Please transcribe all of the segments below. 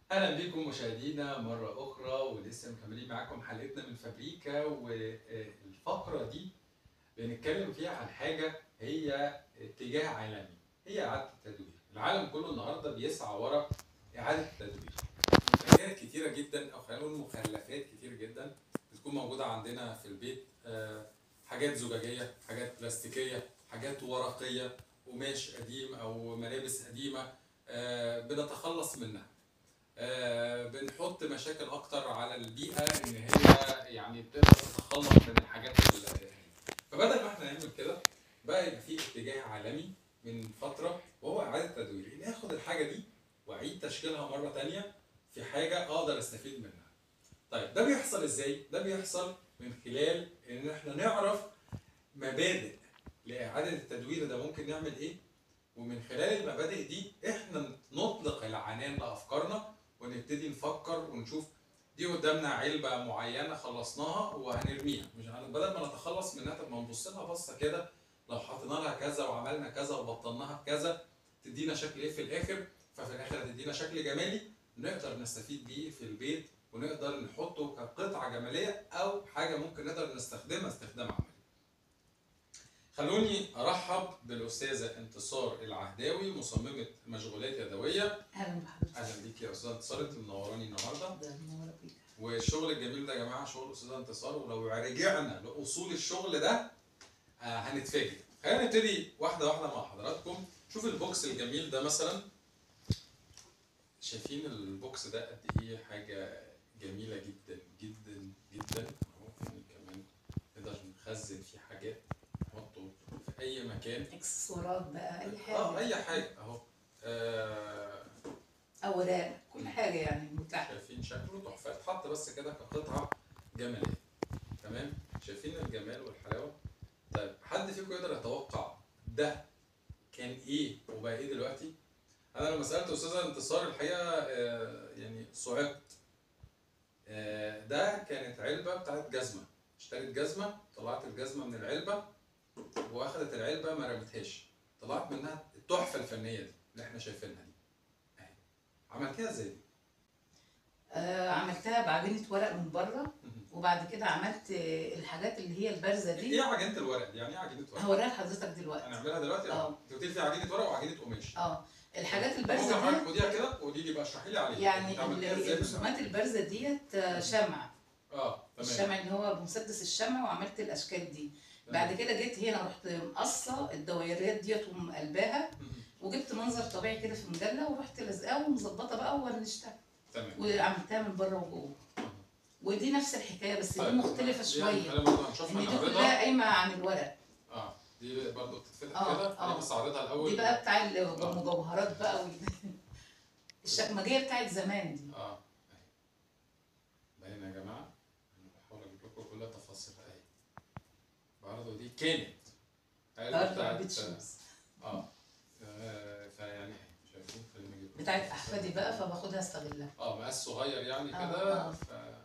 اهلا بكم مشاهدينا مره اخرى ولسه مكملين معاكم حلقتنا من فابريكا والفقره دي بنتكلم فيها عن حاجه هي اتجاه عالمي هي اعاده التدوير العالم كله النهارده بيسعى ورا اعاده التدوير منتجات كتيره جدا او خلينا نقول مخلفات كتير جدا بتكون موجوده عندنا في البيت آه، حاجات زجاجيه حاجات بلاستيكيه حاجات ورقيه قماش قديم او ملابس قديمه آه، بنتخلص منها آه، بنحط مشاكل اكتر على البيئه ان هي يعني بتقدر تتخلص من الحاجات ال- فبدل ما احنا نعمل كده بقى يبقى في اتجاه عالمي من فتره وهو اعاده التدوير ان اخد الحاجه دي واعيد تشكيلها مره تانية في حاجه اقدر استفيد منها طيب ده بيحصل ازاي ده بيحصل من خلال ان احنا نعرف مبادئ لاعاده التدوير ده ممكن نعمل ايه ومن خلال المبادئ دي احنا نطلق العنان لافكارنا ونبتدي نفكر ونشوف دي قدامنا علبه معينه خلصناها وهنرميها مش هن- بدل ما نتخلص منها طب ما نبص لها بصه كده لو حطينا لها كذا وعملنا كذا وبطلناها بكذا تدينا شكل ايه في الاخر ففي الاخر هتدينا شكل جمالي نقدر نستفيد بيه في البيت ونقدر نحطه كقطعه جماليه او حاجه ممكن نقدر نستخدمها استخدام عملي. خلوني ارحب بالاستاذه انتصار العهداوي مصممه مشغولات يدويه اهلا بحضرتك اهلا بيك يا استاذه انتصار انت منوراني النهارده ده منورة بيك والشغل الجميل ده يا جماعه شغل استاذه انتصار ولو رجعنا لاصول الشغل ده آه هنتفاجئ خلينا نبتدي واحده واحده مع حضراتكم شوف البوكس الجميل ده مثلا شايفين البوكس ده قد ايه حاجه جميله جدا جدا جدا اهو يعني كمان نقدر نخزن فيه حاجات نحطه في اي مكان اكسسوارات بقى اي حاجه اه اي حاجه اهو آه اوراق كل حاجه يعني متاحه شايفين شكله تحفه اتحط بس كده كقطعه جماليه تمام شايفين الجمال والحلاوه طيب حد فيكم يقدر يتوقع ده كان ايه وبقى ايه دلوقتي انا لما سالت استاذه انتصار الحقيقه آه، يعني صعقت آه، ده كانت علبه بتاعت جزمه اشتريت جزمه طلعت الجزمه من العلبه واخدت العلبه ما رمتهاش طلعت منها التحفه الفنيه دي اللي احنا شايفينها دي اهي عملتيها ازاي دي؟ آه عملتها بعجينه ورق من بره وبعد كده عملت آه، الحاجات اللي هي البارزه ايه دي عجينه الورق دي؟ يعني ايه عجينه ورق؟ هوريها لحضرتك دلوقتي هنعملها دلوقتي؟ اه. انت قلت لي في عجينه ورق وعجينه قماش اه الحاجات ممكن البارزه حضرتك دي خديها كده وقولي لي بقى اشرحي لي عليها يعني انت عملتيها ال- ازاي بالظبط؟ الرسومات البارزه ديت آه، شمع اه تمام الشمع اللي هو بمسدس الشمع وعملت الاشكال دي بعد كده جيت هنا رحت مقصه الدويرات ديت ومقلباها مم. وجبت منظر طبيعي كده في مجله ورحت لازقاه ومظبطه بقى وورنشتها تمام وعملتها من بره وجوه ودي نفس الحكايه بس دي طيب، مختلفه دي شويه انا برضه هنشوفها ان دي نعرضها كلها قايمه عن الورق اه دي برضه بتتفتح اه، كده اه. انا بس اعرضها الاول دي بقى بتاع المجوهرات بقى وال... الشكمجيه بتاعت زمان دي اه اهي باينه يا جماعه انا بحاول اجيب لكم كل تفاصيلها اهي برضه دي كانت علبة برضه بتاعت عبيد شمس اه آه، فيعني اهي شايفين خلينا نجيب لكم بتاعت تفاصيلها. احفادي بقى فباخدها استغلها اه مقاس صغير يعني اه، كده اه. ف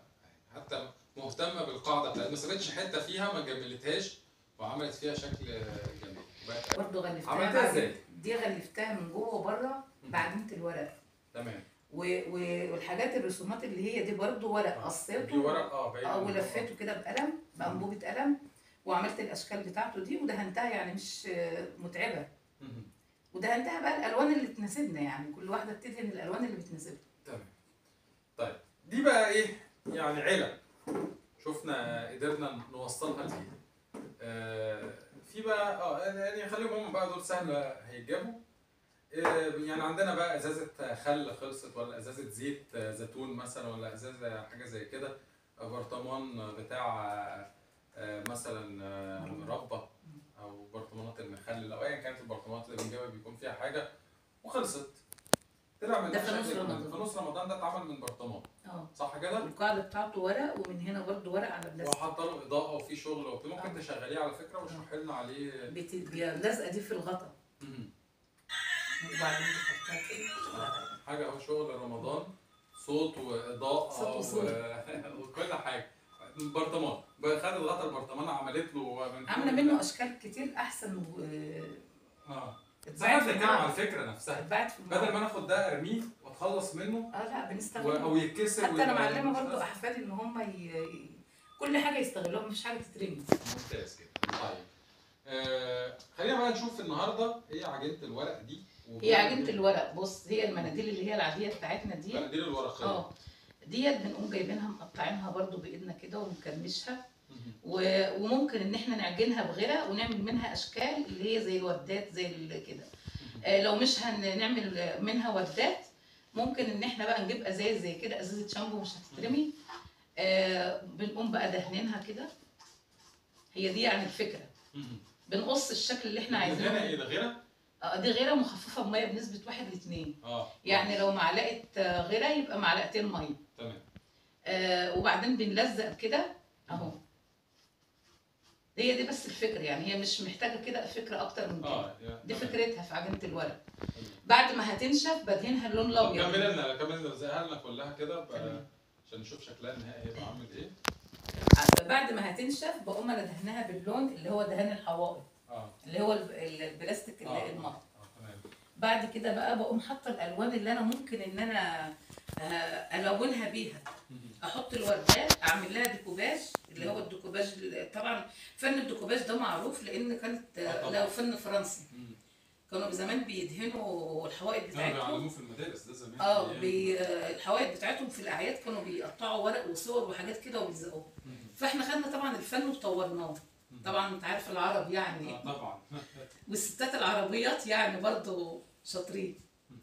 حتى مهتمه بالقاعده بتاعت ما سابتش حته فيها ما جملتهاش وعملت فيها شكل جميل وبقت- برضه غلفتها عملتها بعد- ازاي؟ دي غلفتها من جوه وبره بعجينه الورق تمام و... و... والحاجات الرسومات اللي هي دي برضه ورق دي قصيته ورق اه باين اه إن هو- ولفيته كده بقلم بانبوبه قلم وعملت الاشكال بتاعته دي ودهنتها يعني مش آه، متعبه مهم. ودهنتها بقى الالوان اللي تناسبنا يعني كل واحده بتدهن الالوان اللي بتناسبها تمام طيب دي بقى ايه يعني علب شفنا قدرنا نوصلها لفيها آه في بقى اه يعني خليهم هم بقى دول سهل هيتجابوا آه يعني عندنا بقى ازازه خل خلصت ولا ازازه زيت آه، زيتون مثلا ولا ازازه حاجه زي كده آه، برطمان بتاع آه، مثلا آه، مربى او برطمانات المخلل او ايا كانت البرطمانات اللي بنجيبها بيكون فيها حاجه وخلصت طلع من ده في نص شكل- رمضان. في نص رمضان ده اتعمل من برطمان اه صح كده؟ القاعده بتاعته ورق ومن هنا برضه ورق على بلاستيك وحاطه له اضاءه وفي شغل وبتاع ممكن آه. تشغليه على فكره واشرحي لنا عليه بت- بي- اللزقه دي في الغطا مم. وبعدين بحطها كده حاجه اهو شغل رمضان صوت واضاءه صوت وصورة. و... وكل حاجه برطمان خدت الغطا البرطمان عملت له من عامله منه اشكال كتير احسن و... اه بس احنا اتباعت في بنتكلم على المعرض الفكره نفسها اتباعت في بدل المعرض ما انا اخد ده ارميه واتخلص منه اه لا و- بنستخدمه او يتكسر حتى انا ويبقى معلمه مش برضو لازم. احفادي ان هم ي... ي- كل حاجه يستغلوها مفيش حاجه تترمي ممتاز كده طيب آه خلينا بقى نشوف النهارده ايه عجينه الورق دي هي عجينه الورق بص هي المناديل اللي هي العاديه بتاعتنا دي المناديل الورقيه اه ديت بنقوم جايبينها مقطعينها برضو بايدنا كده ومكرمشها مهم. و- وممكن ان احنا نعجنها بغيرها ونعمل منها اشكال اللي هي زي الوردات زي ال- كده آه، لو مش هنعمل منها وردات ممكن ان احنا بقى نجيب ازاز زي كده ازازه شامبو مش هتترمي آه، بنقوم بقى دهنينها كده هي دي يعني الفكره مهم. بنقص الشكل اللي احنا هنا عايزينه ايه ده غيره؟ آه، دي غيره مخففه بميه بنسبه واحد لاتنين اه يعني لو معلقه آه، غيره يبقى معلقتين ميه تمام آه وبعدين بنلزق كده اهو هي دي بس الفكره يعني هي مش محتاجه كده فكره اكتر من كده اه يا- دي تمام. فكرتها في عجينه الورق تمام. بعد ما هتنشف بدهنها اللون طب الابيض كمل لنا كمل نلزقها لنا كلها كده ب- تمام. عشان نشوف شكلها النهائي هيبقى عامل ايه بعد ما هتنشف بقوم انا دهنها باللون اللي هو دهان الحوائط اه اللي هو الب- ال- البلاستيك اه اللي المر اه تمام بعد كده بقى بقوم حاطه الالوان اللي انا ممكن ان انا آه، الونها بيها مهم. احط الوردات اعمل لها ديكوباج اللي هو الديكوباج طبعا فن الديكوباج ده معروف لان كانت آه آه، طبعاً. لو فن فرنسي مم. كانوا زمان بيدهنوا الحوائط كانوا بتاعتهم بيعلموه في المدارس ده زمان اه أيام. بي آه، الحوائط بتاعتهم في الاعياد كانوا بيقطعوا ورق وصور وحاجات كده ويلزقوها مم. فاحنا خدنا طبعا الفن وطورناه مم. طبعا انت عارف العرب يعني اه طبعا والستات العربيات يعني برضو شاطرين مم.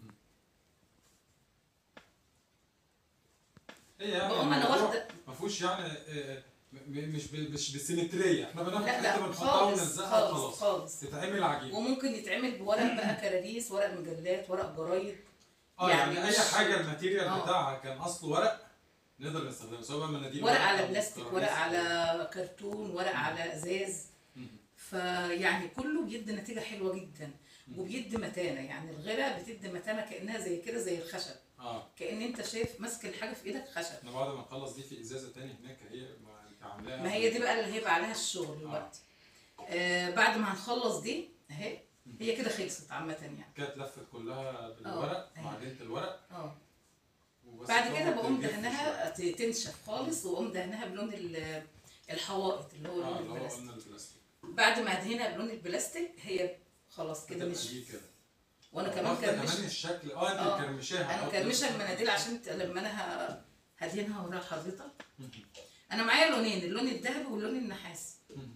ايه يعني بقوم انا الموضوع واخده ما فيهوش يعني آه، م- م- مش ب- مش بالسيمتريه احنا بناخد لا حته لا بنحطها خالص ونلزقها خالص خلاص خالص تتعمل عجينه وممكن يتعمل بورق بقى كراريس ورق مجلات ورق جرايد اه يعني, يعني اي مش- حاجه الماتيريال آه. بتاعها كان اصله ورق نقدر نستخدمه سواء بقى مناديل ورق ورق على أو بلاستيك كراريس ورق أو- على كرتون ورق على ازاز مم. فيعني كله بيدي نتيجه حلوه جدا مم. وبيدي متانه يعني الغيره بتدي متانه كانها زي كده زي الخشب اه كان انت شايف ماسك الحاجه في ايدك خشب احنا بعد ما نخلص دي في ازازه تاني هناك هي ما انت عاملاها ما هي دي بقى اللي هيبقى عليها الشغل دلوقتي آه بعد ما هنخلص دي اهي هي كده خلصت عامه يعني كانت لفت كلها بالورق أيوة. مع عجينه الورق اه وبس بعد تقعد كده بقوم تلف دهنها ت- تنشف خالص واقوم دهنها بلون ال- الحوائط اللي هو شوية. اه لون اللي هو البلاستيك قلنا البلاستيك بعد ما ادهنها بلون البلاستيك هي خلاص كده هتبقى نشفت دي كده وانا كمان واخدة كمان كرمشت الشكل اه انت آه. مكرمشاها انا آه، مكرمشه كده. المناديل عشان ت- لما انا ه- هدهنها ورا حضرتك مم. انا معايا لونين اللون الذهبي واللون النحاسي مم.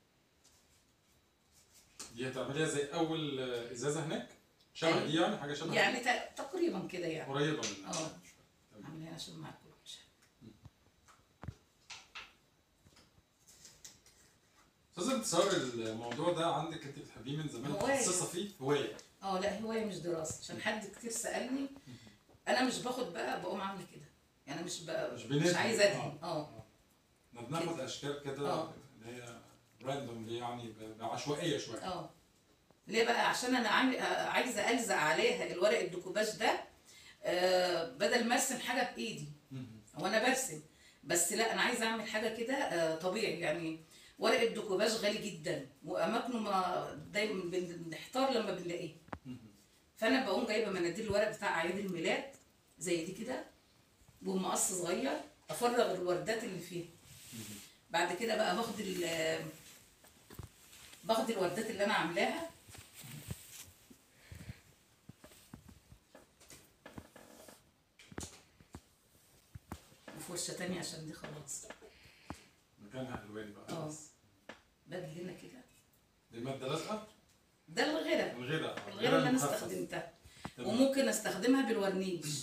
دي هتعمليها زي اول آه، ازازه هناك شبه أيوة. دي يعني حاجه شبه يعني دي ت- تقريبا كده يعني قريبه من آه. تمام. عاملها عشان معاكم استاذ انتصار الموضوع ده عندك انت بتحبيه من زمان هواية. متخصصه فيه هوايه اه لا هوايه مش دراسه عشان حد كتير سالني انا مش باخد بقى بقوم عامله كده يعني مش بقى مش مش, بندهن. عايزه ادهن اه احنا بناخد اشكال كده آه. اللي هي راندوم يعني ب- بعشوائيه شويه اه ليه بقى عشان انا عامل- آه، عايزه الزق عليها الورق الديكوباج ده آه بدل ما ارسم حاجه بايدي مم. وانا برسم بس لا انا عايزه اعمل حاجه كده آه طبيعي يعني ورق الديكوباج غالي جدا واماكنه ما دايما بنحتار لما بنلاقيه مم. فانا بقوم جايبه مناديل الورق بتاع اعياد الميلاد زي دي كده ومقص صغير افرغ الوردات اللي فيها مم. بعد كده بقى باخد ال باخد الوردات اللي انا عاملاها وفرشه تانية عشان دي خلاص مكانها الوان بقى اه. بس باجي هنا كده دي ماده لازقه ده الغيره الغيره الغيره اللي انا المخفف. استخدمتها تمام. وممكن استخدمها بالورنيش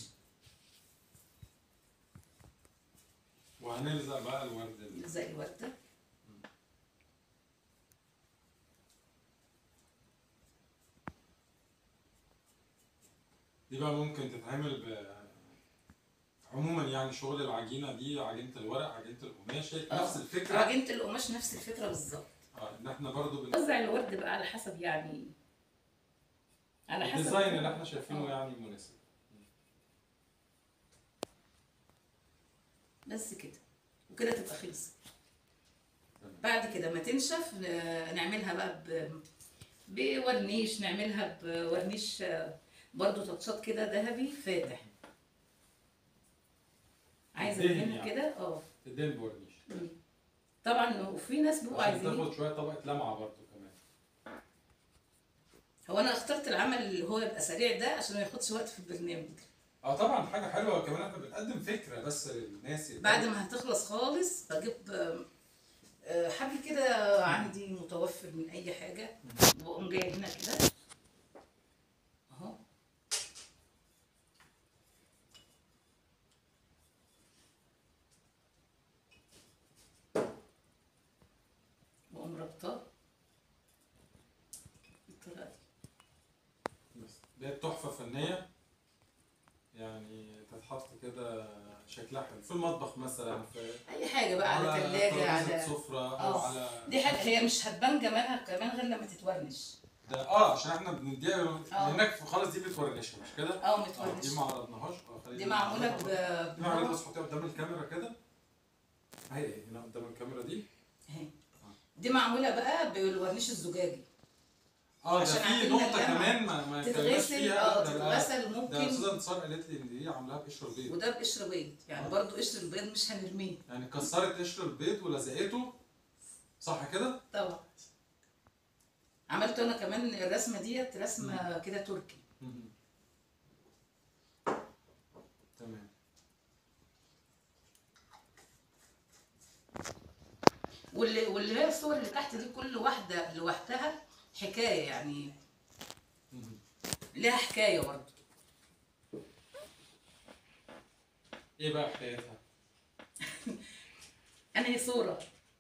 وهنلزق بقى الورد ال- زي الورده دي بقى ممكن تتعمل ب عموما يعني شغل العجينه دي عجينه الورق عجينه القماش هي اه. نفس الفكره عجينه القماش نفس الفكره بالظبط اه ان احنا برضو بن... وزع الورد بقى على حسب يعني على حسب الديزاين اللي احنا شايفينه اه. يعني مناسب بس كده وكده تبقى خلصت تمام. بعد كده ما تنشف ن- نعملها بقى ب... بورنيش نعملها بورنيش آه، برضو تاتشات كده ذهبي فاتح عايزه دهن ادهنها يعني. كده اه تدين بورنيش مم. طبعا وفي ناس بيبقوا عشان عايزين تاخد شويه طبقه لمعه برضو كمان هو انا اخترت العمل اللي هو يبقى سريع ده عشان ما ياخدش وقت في البرنامج اه طبعا حاجه حلوه كمان احنا بنقدم فكره بس للناس اللي- بعد ما هتخلص خالص بجيب آه، آه، حبل كده عندي متوفر من اي حاجه بقوم جايه هنا كده اهو بقوم رابطاه بالطريقه دي بس دي تحفه فنيه يعني تتحط كده شكلها حلو في المطبخ مثلا في اي حاجه بقى على ثلاجه ترابيزة على سفره او اه. على دي حاجه هي مش هتبان جمالها كمان غير لما تتورنش ده اه عشان احنا بنديها اه. هناك في خالص دي بتورنشها مش كده؟ اه اه متورنش دي ما عرضناهاش اه خلينا دي معموله ب نعرضها. ب- نعرض بس حطيها قدام الكاميرا كده اهي هنا قدام الكاميرا دي اهي دي معموله بقى بالورنيش الزجاجي اه ده عشان في عندنا نقطة اللمعة كمان ما ما اتكلمناش تتغسل فيها اه ده تتغسل ده ممكن استاذة انتصار قالت لي ان دي عاملاها بقشر بيض وده بقشر بيض يعني اه. برضو قشر البيض مش هنرميه يعني كسرت قشر البيض ولزقته صح كده؟ طبعا عملت انا كمان الرسمه ديت رسمه كده تركي مهم. تمام واللي واللي هي الصور اللي تحت دي كل واحده لوحدها حكايه يعني مهم. ليها حكايه برضو ايه بقى حكايتها؟ انهي صوره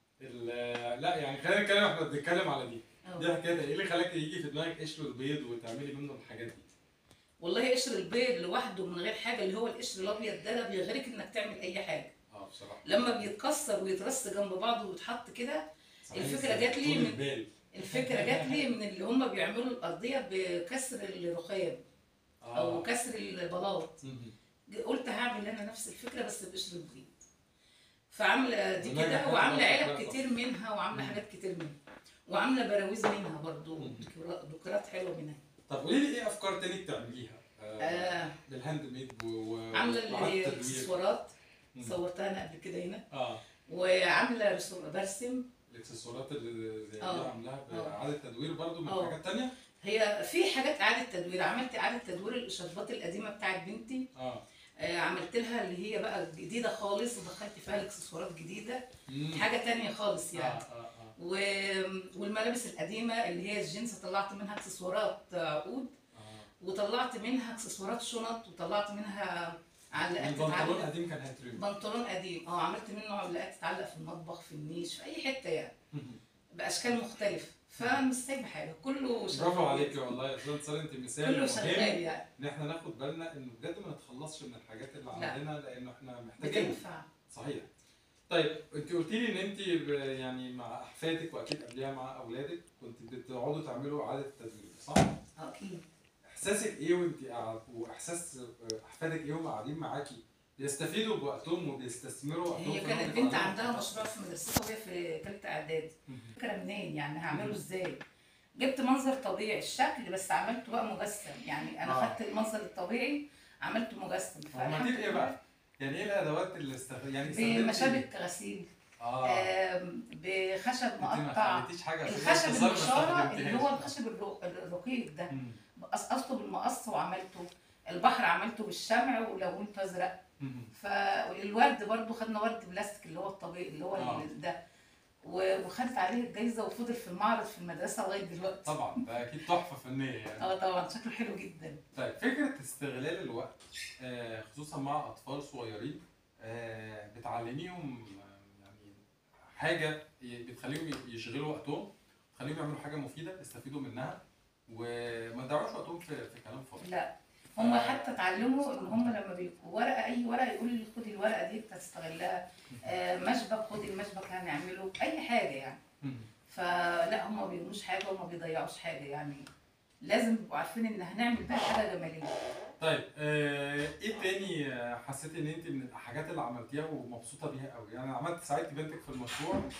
ال- لا يعني خلينا نتكلم احنا بنتكلم على دي اه. دي حكايتها ايه اللي خلاك يجي في دماغك قشر البيض وتعملي منه الحاجات دي؟ والله قشر البيض لوحده من غير حاجه اللي هو القشر الابيض ده لا بيغريك انك تعمل اي حاجه اه بصراحة لما بيتكسر ويترص جنب بعضه ويتحط كده صحيح الفكرة جات لي طول من- البال. الفكره جات لي من اللي هم بيعملوا الارضيه بكسر الرخام او اه كسر البلاط مهم. قلت هعمل انا نفس الفكره بس بقشر البيض فعامله دي ونجحت كده برضه وعامله علب بطريقة كتير منها وعامله مم. حاجات كتير منها وعامله براويز منها برضو مم. ديكورا- ديكورات حلوه منها طب قولي لي ايه افكار تاني بتعمليها؟ آه آه بالهاند ميد و و- عامله اللي وعلى هي التدوير. اكسسوارات مم. صورتها انا قبل كده هنا اه وعامله رسوم برسم الاكسسوارات اللي زي دي اه. عاملاها اه. باعاده تدوير برضو من اه. حاجات تانية؟ هي في حاجات اعاده تدوير عملت اعاده تدوير الاشاربات القديمه بتاعت بنتي اه آه عملت لها اللي هي بقى جديده خالص ودخلت فيها الاكسسوارات جديده مم. حاجه تانية خالص اه يعني اه اه و... والملابس القديمه اللي هي الجينز طلعت منها اكسسوارات عقود اه وطلعت منها اكسسوارات شنط وطلعت منها علقات البنطلون تتعلق قديم كان هيترمي بنطلون قديم اه عملت منه علقات تتعلق في المطبخ في النيش في اي حته يعني باشكال مختلفه فانا مش سايبه حاجه كله شغال برافو عليكي والله يا استاذ انتصار انت مثال كله مهم شغال يعني ان احنا ناخد بالنا انه بجد ما نتخلصش من الحاجات اللي لا. عندنا لانه احنا محتاجينها بتنفع صحيح طيب انت قلت لي ان انت ب- يعني مع احفادك واكيد قبلها مع اولادك كنت بتقعدوا تعملوا اعاده تدوير صح؟ اه اكيد احساسك ايه وانت قاعد واحساس احفادك ايه وهم قاعدين معاكي بيستفيدوا بوقتهم وبيستثمروا وقتهم هي في كانت إنهم بنت يتعلموا عندها حاجات. مشروع في مدرستها وهي في ثالثه اعدادي مهم. فكره منين يعني هعمله ازاي جبت منظر طبيعي الشكل بس عملته بقى مجسم يعني انا آه. خدت المنظر الطبيعي عملته مجسم هما دي ايه بقى؟ يعني ايه الادوات اللي استخدم يعني بمشابك غسيل اه آم، بخشب انت ما مقطع خليتيش حاجه في الخشب الاختصار ما المشارة اللي هو استخدمتهاش. الخشب الرو- الرقيق ده مم. قصقصته بالمقص وعملته البحر عملته بالشمع ولونته ازرق مم. فالورد برضو خدنا ورد بلاستيك اللي هو الطبيعي اللي هو آه. ال- ده و- وخدت عليه الجايزه وفضل في المعرض في المدرسه لغايه دلوقتي طبعا ده اكيد تحفه فنيه يعني اه طبعا شكله حلو جدا طيب فكره استغلال الوقت آه، خصوصا مع اطفال صغيرين آه، بتعلميهم آه، يعني حاجه ي- بتخليهم ي- يشغلوا وقتهم تخليهم يعملوا حاجه مفيده يستفيدوا منها وما يضيعوش وقتهم في, في كلام فاضي لا هم حتى اتعلموا ان هم لما بيبقوا ورقه اي ورقه يقولوا لي خدي الورقه دي تستغلها آه مشبك خدي المشبك هنعمله اي حاجه يعني مم. فلا هم ما بيرموش حاجه وما بيضيعوش حاجه يعني لازم يبقوا عارفين ان هنعمل بقى حاجه جماليه طيب آه، ايه تاني آه، حسيتي ان انت من الحاجات اللي عملتيها ومبسوطه بيها قوي يعني عملت ساعدتي بنتك في المشروع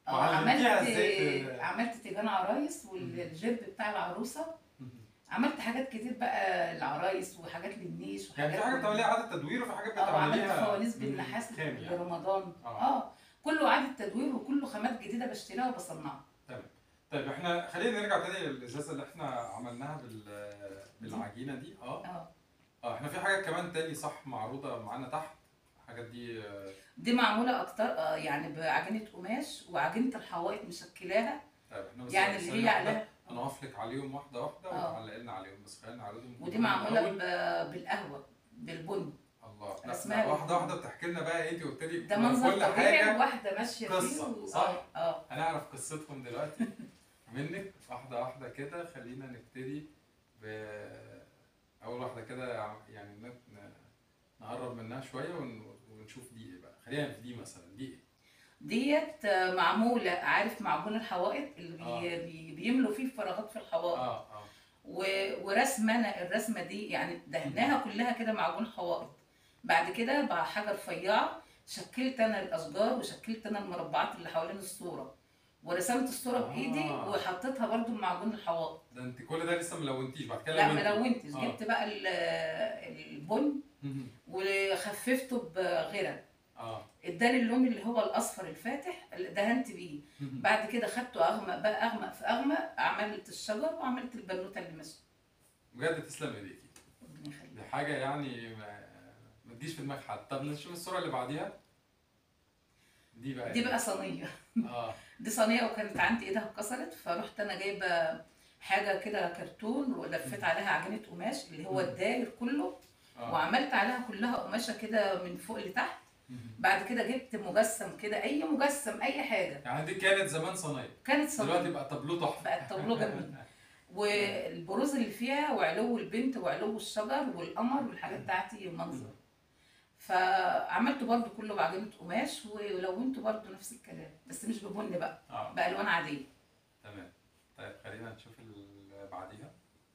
اه وعلمتيها عملت ازاي ت- عملت تيجان عرايس والجيب بتاع العروسه عملت حاجات كتير بقى العرايس وحاجات للنيش يعني وحاجات في حاجه بتعمليها اعاده تدوير وفي حاجه اه عملت بتعمليها فوانيس من بالنحاس خام يعني لرمضان آه. اه كله اعاده تدوير وكله خامات جديده بشتريها وبصنعها طيب احنا خلينا نرجع تاني للازازه اللي احنا عملناها بال بالعجينه دي اه اه اه احنا في حاجات كمان تاني صح معروضه معانا تحت الحاجات دي آه، دي معموله اكتر آه يعني بعجينه قماش وعجينه الحوائط مشكلاها طيب احنا بس يعني ثانية اللي هي واحدة عليها هنقف لك عليهم واحده واحده آه. وتعلق لنا عليهم بس خلينا نعرضهم ودي من معموله الأول. ب- بالقهوه بالبن الله لا, اسمها لا إيه؟ واحده واحده بتحكي لنا بقى انت قلت لي ده منظر كل طبيعي حاجه واحده ماشيه قصة، فيه و- صح؟ اه اه هنعرف قصتهم دلوقتي منك واحده واحده كده خلينا نبتدي ب اول واحده كده يعني ن- ن- نقرب منها شويه ون- ونشوف دي ايه بقى خلينا في دي مثلا دي ايه ديت آه، معموله عارف معجون الحوائط اللي بي آه. بي بيملوا فيه فراغات في الحوائط اه اه و- ورسمه انا الرسمه دي يعني دهناها كلها كده معجون حوائط بعد كده بقى حاجه رفيعه شكلت انا الاشجار وشكلت انا المربعات اللي حوالين الصوره ورسمت الصوره آه. بايدي وحطيتها برضو بمعجون الحوائط ده انت كل ده لسه ملونتيش بعد كده لا لونتي. ما لونتش آه. جبت بقى ال- البن مهم. وخففته بغيره اه اداني اللون اللي هو الاصفر الفاتح اللي دهنت بيه مهم. بعد كده خدته اغمق بقى اغمق في اغمق عملت الشجر وعملت البنوته اللي ماشيه بجد تسلم ايديكي ربنا يخليك. دي حاجه يعني ما, ما تجيش في دماغ حد طب نشوف الصوره اللي بعديها دي بقى دي إيه؟ بقى صينيه اه دي صينيه وكانت عندي ايدها اتكسرت فرحت انا جايبه حاجه كده كرتون ولفيت عليها عجينه قماش اللي هو مم. الداير كله اه وعملت عليها كلها قماشه كده من فوق لتحت مهم. بعد كده جبت مجسم كده اي مجسم اي حاجه يعني دي كانت زمان صينيه كانت دلوقتي صينيه بقى تابلو تحفه بقت طابلوه جميل والبروز اللي فيها وعلو البنت وعلو الشجر والقمر والحاجات بتاعتي منظر فعملته برضو كله بعجينه قماش ولونته برضو نفس الكلام بس مش ببن بقى اه بالوان عاديه تمام طيب خلينا نشوف اللي بعديها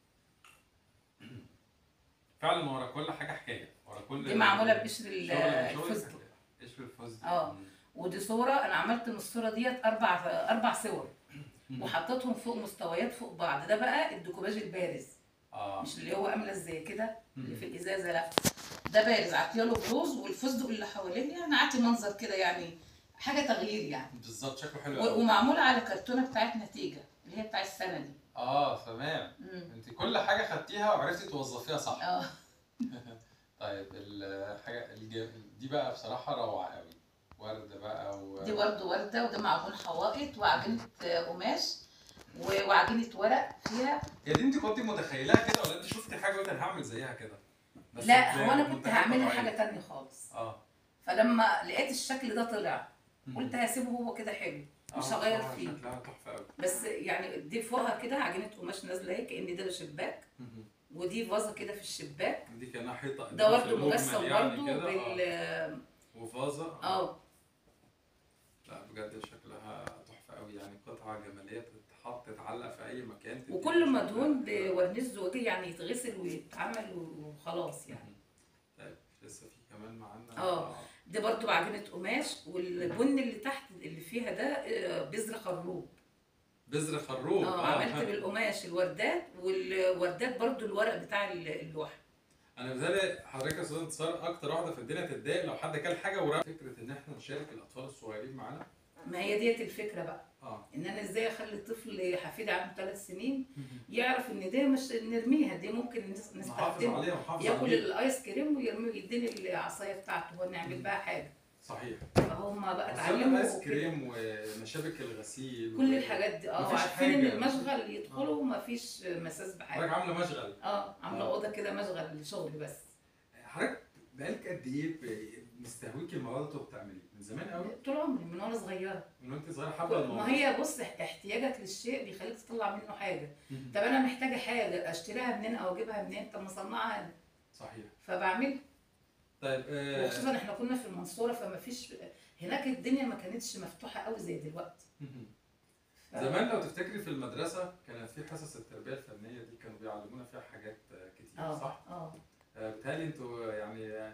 فعلا ورا كل حاجه حكايه ورا كل دي معموله بقشر ال- شغل من شغل الفستق قشر الفستق آه. ودي صوره انا عملت من الصوره ديت اربع اربع صور مم. وحطيتهم فوق مستويات فوق بعض ده بقى الديكوباج البارز اه مش اللي هو عامله زي كده اللي مم. في الازازه لا ده بارز عاطيه له بروز والفستق اللي حواليه يعني عاطي منظر كده يعني حاجه تغيير يعني بالظبط شكله حلو و- قوي ومعموله على كرتونه بتاعت نتيجه اللي هي بتاع السنه دي اه تمام مم. انت كل حاجه خدتيها وعرفتي توظفيها صح اه طيب الحاجه الج... دي بقى بصراحه روعه قوي ورد بقى و... دي برضه ورده وده معجون حوائط وعجينه قماش و- وعجينه ورق فيها هي دي انت كنت متخيلها كده ولا انت شفتي حاجه قلت انا هعمل زيها كده بس لا ب- هو انا كنت بمنتهى هعملها الطبيعية. حاجه تانية خالص اه فلما لقيت الشكل ده طلع مم. قلت هسيبه هو كده حلو مش آه، هغير بصراحة فيه. شكلها تحفه قوي بس يعني دي فوقها كده عجينه قماش نازله اهي كان ده شباك ودي فازه كده في الشباك دي كانها حيطه ده في برضه المجمل مجسم يعني برضه كده، بال آه. وفازه اه لا بجد شكلها تحفه قوي يعني قطعه جماليه تتحط تتعلق في اي مكان تدي وكل شكلها مدهون كده. بورنيش زجاجي يعني يتغسل ويتعمل وخلاص يعني طيب لسه في كمان معانا آه. ده برضه بعجينه قماش والبن اللي تحت اللي فيها ده آه، بذر خروب بذر خروب اه عملت بالقماش الوردات والوردات برضه الورق بتاع اللوحه انا بذلك حضرتك يا استاذ انتصار اكتر واحده في الدنيا تتضايق لو حد كل حاجه ورا فكره ان احنا نشارك الاطفال الصغيرين معانا ما هي ديت الفكره بقى اه ان انا ازاي اخلي الطفل حفيدي عنده ثلاث سنين يعرف ان دي مش نرميها دي ممكن نس- نحافظ نستخدمها عليها ونحافظ ياكل عليها الايس كريم ويرمي يديني العصايه بتاعته هو نعمل بقى حاجه صحيح فهم بقى وصلنا اتعلموا ايس وكده. كريم ومشابك الغسيل كل الحاجات دي اه مفيش عارفين ان حاجة. المشغل يدخلوا مفيش مساس بحاجه حضرتك عامله مشغل اه عامله آه. اوضه كده مشغل لشغلي بس حضرتك بقالك قد ايه ب- مستهويكي الموضوع ده وبتعمليه من زمان قوي طول عمري من وانا صغيره من وانت صغيره حابه الموضوع ما هي بص احتياجك للشيء بيخليك تطلع منه حاجه مهم. طب انا محتاجه حاجه اشتريها منين او اجيبها منين طب ما اصنعها انا صحيح فبعملها طيب آه، وخصوصا احنا كنا في المنصوره فما فيش هناك الدنيا ما كانتش مفتوحه قوي زي دلوقتي مهم. ف- زمان لو تفتكري في المدرسه كانت في حصص التربيه الفنيه دي كانوا بيعلمونا فيها حاجات آه، كتير اه صح؟ اه آه، بيتهيألي انتوا يعني آه،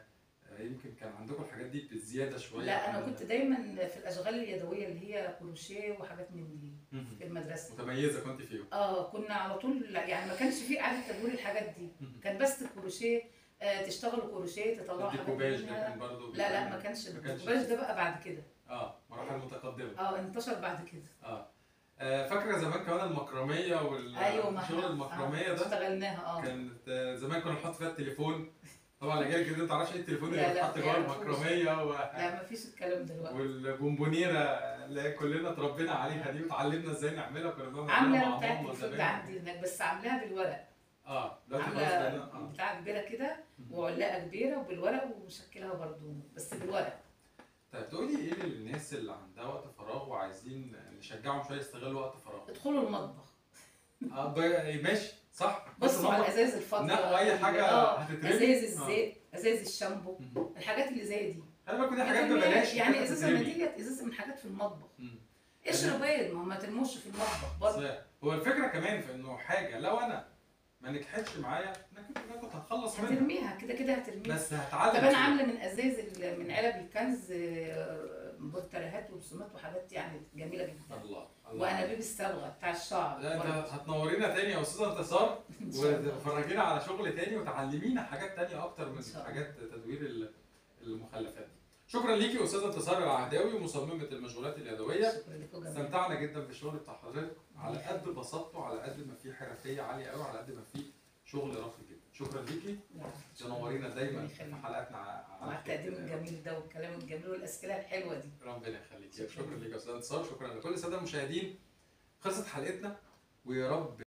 آه، يمكن كان عندكم الحاجات دي بزياده شويه لا انا عن- كنت دايما في الاشغال اليدويه اللي هي كروشيه وحاجات من دي مهم. في المدرسه متميزه كنت فيهم اه كنا على طول يعني ما كانش في اعاده تدوير الحاجات دي مهم. كان بس الكروشيه آه تشتغلوا كروشيه تطلعوا حاجات الديكوباج ده منها. كان برضه لا لا ما كانش ما كانش. الديكوباج ده بقى بعد كده اه مراحل متقدمه اه انتشر بعد كده اه آه، فاكره زمان كمان المكرميه ايوه ما والشغل احنا- المكرميه آه، ده اشتغلناها اه كانت آه، زمان كنا نحط فيها التليفون طبعا الاجيال الجديده ما تعرفش ايه التليفون لا، اللي لا، بيتحط ما جوه يعرفوش. المكرميه و... لا ما فيش الكلام دلوقتي والبونبونيره اللي كلنا اتربينا عليها دي وتعلمنا ازاي نعملها كنا بنعمل عامله مع بتاعت ماما الفل زمان. عندي هناك بس عاملاها بالورق اه دلوقتي خلاص عامله بقينا اه بتاع كبيره كده وعلاقه كبيره وبالورق ومشكلها برضو بس بالورق طيب تقولي ايه للناس اللي عندها وقت فراغ وعايزين نشجعهم شويه يستغلوا وقت فراغ ادخلوا المطبخ اه ب- ماشي صح بصوا على المطبخ. الازاز الفاضيه نقوا اي حاجه اه هتترمي ازاز آه. الزيت ازاز الشامبو مهم. الحاجات اللي زي دي خلي بالكوا دي حاجات بترميها. ببلاش يعني حاجات ازازه بتترمي. نتيجه ازازه من حاجات في المطبخ مم. اشرب بيض ما هو ما ترموش في المطبخ برضه بس هو الفكره كمان في انه حاجه لو انا ما نجحتش معايا انا كنت أنا كنت هتخلص منها هترميها كده كده هترميها بس هتعلم طب انا فيها. عامله من ازاز ال- من علب الكنز آه، بورتريهات ورسومات وحاجات يعني جميله جدا الله الله وانابيب الصبغه بتاع الشعر لا انت برضه. هتنورينا تاني يا استاذه انتصار إن شاء الله. وتفرجينا على شغل تاني وتعلمينا حاجات تانية اكتر من إن شاء الله. حاجات تدوير ال- المخلفات دي شكرا ليكي استاذه انتصار العهداوي مصممه المشغولات اليدويه شكرا لكم جميعا استمتعنا جدا بالشغل بتاع حضرتك على قد بساطته على قد ما فيه حرفيه عاليه قوي على قد ما فيه شغل راقي جدا شكرا ليكي تنورينا دايما في حلقاتنا ع- مع على التقديم خير. الجميل ده والكلام الجميل والاسئله الحلوه دي ربنا يخليك شكراً. شكرا ليك يا استاذ انتصار شكرا لكل الساده المشاهدين خلصت حلقتنا ويا رب